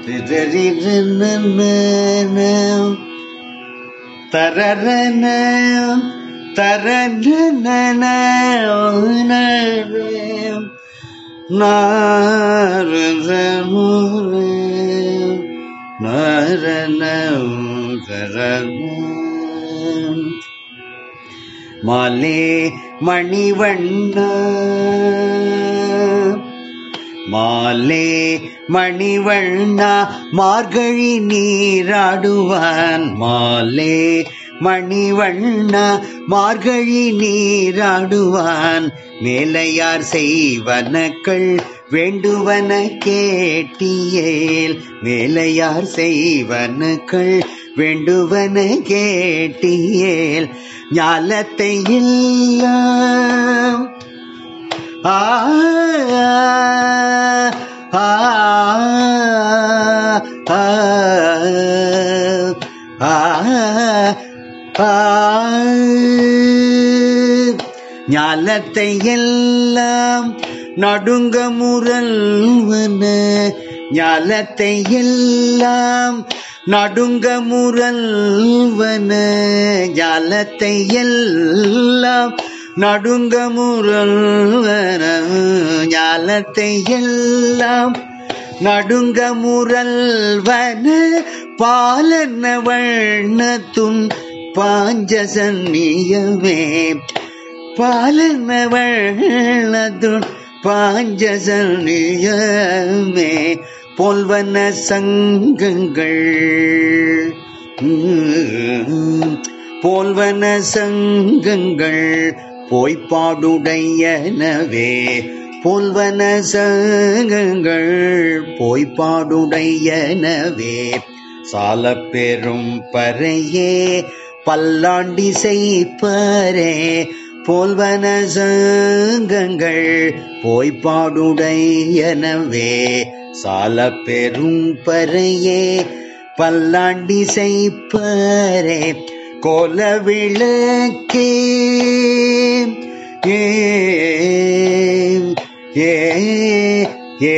தரன தரன மாலே மணிவண்ண மாலே மணிவண்ணா மார்கழி நீராடுவான் மாலே மணிவண்ணா மார்கழி நீராடுவான் மேலையார் செய்வனக்கள் வேண்டுவன கேட்டியேல் மேலையார் செய்வனக்கள் வேண்டுவன கேட்டியேல் ஞாலத்தை எல்லாம் ஆ ஆ ஞாலத்தை எல்லாம் நடுங்க முரல்வன ஞாலத்தை எல்லாம் நடுங்க முரல்வன ஞாலத்தை எல்லாம் நடுங்க முரல்வன ஞாலத்தை எல்லாம் நடுங்க முரல்வன பாலன வண்ணத்துன் பாஞ்சசன்னியமே பாலன வண்ணத்துன் பாஞ்சசன்னியமே போல்வன சங்கங்கள் போல்வன சங்கங்கள் போய்ப்பாடுடையனவே போல்வன சங்கங்கள் போய்ப்பாடுடையனவே சால பெரும் பறையே பல்லாண்டி செய்ப்பரே போல்வன சங்கங்கள் போய்ப்பாடுடையனவே சால பெரும் பறையே பல்லாண்டி செய்ப்பரே கோல விளக்கே ஏ ஏ ஏ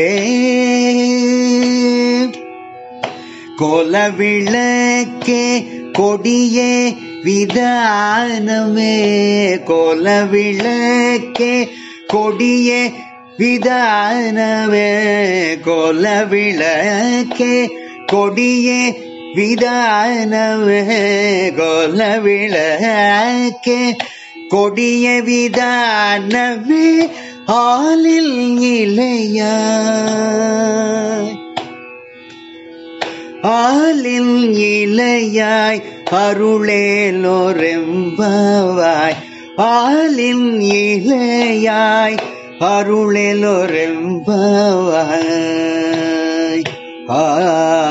கோல விளக்கே கொடியே விதானமே கோல விளக்கே கொடியே விதானமே கோல விளக்கே கொடியே விதானமே கோல விளக்கே கொடிய விதானமே ஆளில் இலையாய் ஆளில் இலையாய் அருளேலோரெம்பவாய் ஆளின் இலையாய் அருளேலோரெம்பவாய் ஆ